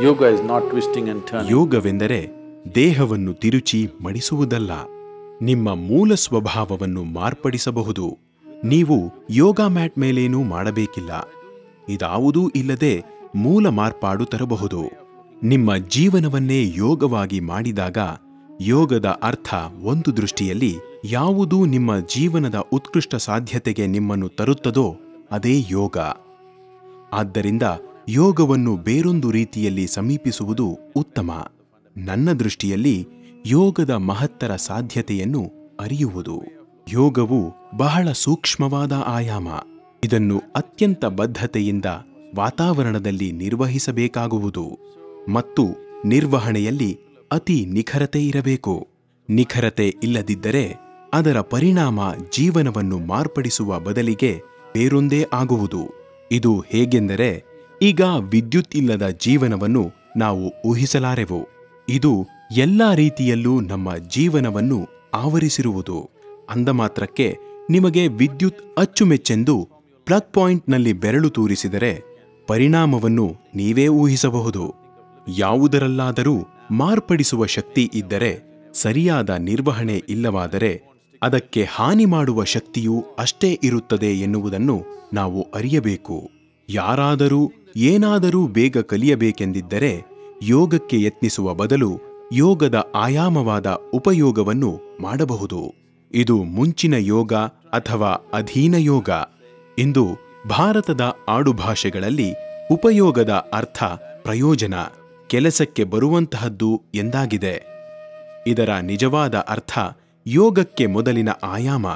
Yoga is not twisting and turning. ಯೋಗವೆಂದರೆ ದೇಹವನ್ನು ತಿರುಚಿ ಮಡಿಸುವುದಲ್ಲ ನಿಮ್ಮ ಮೂಲ ಸ್ವಭಾವವನ್ನು ಮಾರ್ಪಡಿಸಬಹುದು ನೀವು ಯೋಗ ಮ್ಯಾಟ್ ಮೇಲೇನೂ ಮಾಡಬೇಕಿಲ್ಲ ಇದಾವುದೂ ಇಲ್ಲದೆ ಮೂಲ ಮಾರ್ಪಾಡು ತರಬಹುದು ನಿಮ್ಮ ಜೀವನವನ್ನೇ ಯೋಗವಾಗಿ ಮಾಡಿದಾಗ ಯೋಗದ ಅರ್ಥ ಒಂದು ದೃಷ್ಟಿಯಲ್ಲಿ ಯಾವುದೂ ನಿಮ್ಮ ಜೀವನದ ಉತ್ಕೃಷ್ಟ ಸಾಧ್ಯತೆಗೆ ನಿಮ್ಮನ್ನು ತರುತ್ತದೋ ಅದೇ ಯೋಗ ಆದ್ದರಿಂದ ಯೋಗವನ್ನು ಬೇರೊಂದು ರೀತಿಯಲ್ಲಿ ಸಮೀಪಿಸುವುದು ಉತ್ತಮ ನನ್ನ ದೃಷ್ಟಿಯಲ್ಲಿ ಯೋಗದ ಮಹತ್ತರ ಸಾಧ್ಯತೆಯನ್ನು ಅರಿಯುವುದು ಯೋಗವು ಬಹಳ ಸೂಕ್ಷ್ಮವಾದ ಆಯಾಮ ಇದನ್ನು ಅತ್ಯಂತ ಬದ್ಧತೆಯಿಂದ ವಾತಾವರಣದಲ್ಲಿ ನಿರ್ವಹಿಸಬೇಕಾಗುವುದು ಮತ್ತು ನಿರ್ವಹಣೆಯಲ್ಲಿ ಅತಿ ನಿಖರತೆ ಇರಬೇಕು ನಿಖರತೆ ಇಲ್ಲದಿದ್ದರೆ ಅದರ ಪರಿಣಾಮ ಜೀವನವನ್ನು ಮಾರ್ಪಡಿಸುವ ಬದಲಿಗೆ ಬೇರೊಂದೇ ಆಗುವುದು ಇದು ಹೇಗೆಂದರೆ ಈಗ ವಿದ್ಯುತ್ ಇಲ್ಲದ ಜೀವನವನ್ನು ನಾವು ಊಹಿಸಲಾರೆವು ಇದು ಎಲ್ಲಾ ರೀತಿಯಲ್ಲೂ ನಮ್ಮ ಜೀವನವನ್ನು ಆವರಿಸಿರುವುದು ಅಂದಮಾತ್ರಕ್ಕೆ ನಿಮಗೆ ವಿದ್ಯುತ್ ಅಚ್ಚುಮೆಚ್ಚೆಂದು ಪ್ಲಗ್ ಪಾಯಿಂಟ್ನಲ್ಲಿ ಬೆರಳು ತೂರಿಸಿದರೆ ಪರಿಣಾಮವನ್ನು ನೀವೇ ಊಹಿಸಬಹುದು ಯಾವುದರಲ್ಲಾದರೂ ಮಾರ್ಪಡಿಸುವ ಶಕ್ತಿ ಇದ್ದರೆ ಸರಿಯಾದ ನಿರ್ವಹಣೆ ಇಲ್ಲವಾದರೆ ಅದಕ್ಕೆ ಹಾನಿ ಮಾಡುವ ಶಕ್ತಿಯೂ ಅಷ್ಟೇ ಇರುತ್ತದೆ ಎನ್ನುವುದನ್ನು ನಾವು ಅರಿಯಬೇಕು ಯಾರಾದರೂ ಏನಾದರೂ ಬೇಗ ಕಲಿಯಬೇಕೆಂದಿದ್ದರೆ ಯೋಗಕ್ಕೆ ಯತ್ನಿಸುವ ಬದಲು ಯೋಗದ ಆಯಾಮವಾದ ಉಪಯೋಗವನ್ನು ಮಾಡಬಹುದು ಇದು ಮುಂಚಿನ ಯೋಗ ಅಥವಾ ಅಧೀನ ಯೋಗ ಇಂದು ಭಾರತದ ಆಡುಭಾಷೆಗಳಲ್ಲಿ ಉಪಯೋಗದ ಅರ್ಥ ಪ್ರಯೋಜನ ಕೆಲಸಕ್ಕೆ ಬರುವಂತಹದ್ದು ಎಂದಾಗಿದೆ ಇದರ ನಿಜವಾದ ಅರ್ಥ ಯೋಗಕ್ಕೆ ಮೊದಲಿನ ಆಯಾಮ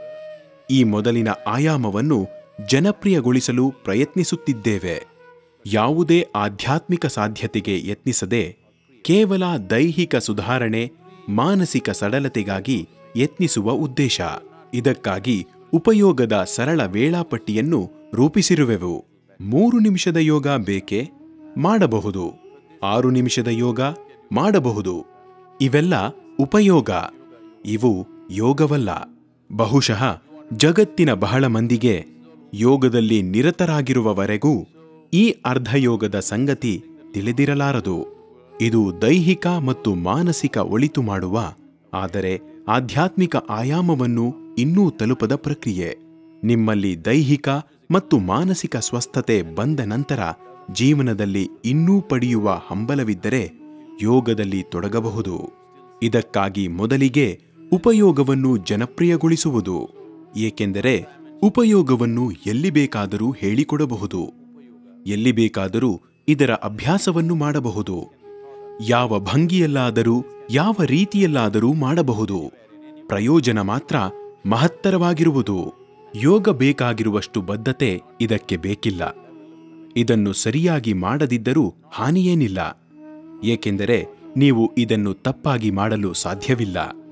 ಈ ಮೊದಲಿನ ಆಯಾಮವನ್ನು ಜನಪ್ರಿಯಗೊಳಿಸಲು ಪ್ರಯತ್ನಿಸುತ್ತಿದ್ದೇವೆ ಯಾವುದೇ ಆಧ್ಯಾತ್ಮಿಕ ಸಾಧ್ಯತೆಗೆ ಯತ್ನಿಸದೆ ಕೇವಲ ದೈಹಿಕ ಸುಧಾರಣೆ ಮಾನಸಿಕ ಸಡಲತೆಗಾಗಿ ಯತ್ನಿಸುವ ಉದ್ದೇಶ ಇದಕ್ಕಾಗಿ ಉಪಯೋಗದ ಸರಳ ವೇಳಾಪಟ್ಟಿಯನ್ನು ರೂಪಿಸಿರುವೆವು ಮೂರು ನಿಮಿಷದ ಯೋಗ ಬೇಕೆ ಮಾಡಬಹುದು ಆರು ನಿಮಿಷದ ಯೋಗ ಮಾಡಬಹುದು ಇವೆಲ್ಲ ಉಪಯೋಗ ಇವು ಯೋಗವಲ್ಲ ಬಹುಶಃ ಜಗತ್ತಿನ ಬಹಳ ಮಂದಿಗೆ ಯೋಗದಲ್ಲಿ ನಿರತರಾಗಿರುವವರೆಗೂ ಈ ಅರ್ಧಯೋಗದ ಸಂಗತಿ ತಿಳಿದಿರಲಾರದು ಇದು ದೈಹಿಕ ಮತ್ತು ಮಾನಸಿಕ ಒಳಿತು ಮಾಡುವ ಆದರೆ ಆಧ್ಯಾತ್ಮಿಕ ಆಯಾಮವನ್ನು ಇನ್ನೂ ತಲುಪದ ಪ್ರಕ್ರಿಯೆ ನಿಮ್ಮಲ್ಲಿ ದೈಹಿಕ ಮತ್ತು ಮಾನಸಿಕ ಸ್ವಸ್ಥತೆ ಬಂದ ನಂತರ ಜೀವನದಲ್ಲಿ ಇನ್ನೂ ಪಡೆಯುವ ಹಂಬಲವಿದ್ದರೆ ಯೋಗದಲ್ಲಿ ತೊಡಗಬಹುದು ಇದಕ್ಕಾಗಿ ಮೊದಲಿಗೆ ಉಪಯೋಗವನ್ನು ಜನಪ್ರಿಯಗೊಳಿಸುವುದು ಏಕೆಂದರೆ ಉಪಯೋಗವನ್ನು ಎಲ್ಲಿ ಬೇಕಾದರೂ ಹೇಳಿಕೊಡಬಹುದು ಎಲ್ಲಿ ಬೇಕಾದರೂ ಇದರ ಅಭ್ಯಾಸವನ್ನು ಮಾಡಬಹುದು ಯಾವ ಭಂಗಿಯಲ್ಲಾದರೂ ಯಾವ ರೀತಿಯಲ್ಲಾದರೂ ಮಾಡಬಹುದು ಪ್ರಯೋಜನ ಮಾತ್ರ ಮಹತ್ತರವಾಗಿರುವುದು ಯೋಗ ಬೇಕಾಗಿರುವಷ್ಟು ಬದ್ಧತೆ ಇದಕ್ಕೆ ಬೇಕಿಲ್ಲ ಇದನ್ನು ಸರಿಯಾಗಿ ಮಾಡದಿದ್ದರೂ ಹಾನಿಯೇನಿಲ್ಲ ಏಕೆಂದರೆ ನೀವು ಇದನ್ನು ತಪ್ಪಾಗಿ ಮಾಡಲು ಸಾಧ್ಯವಿಲ್ಲ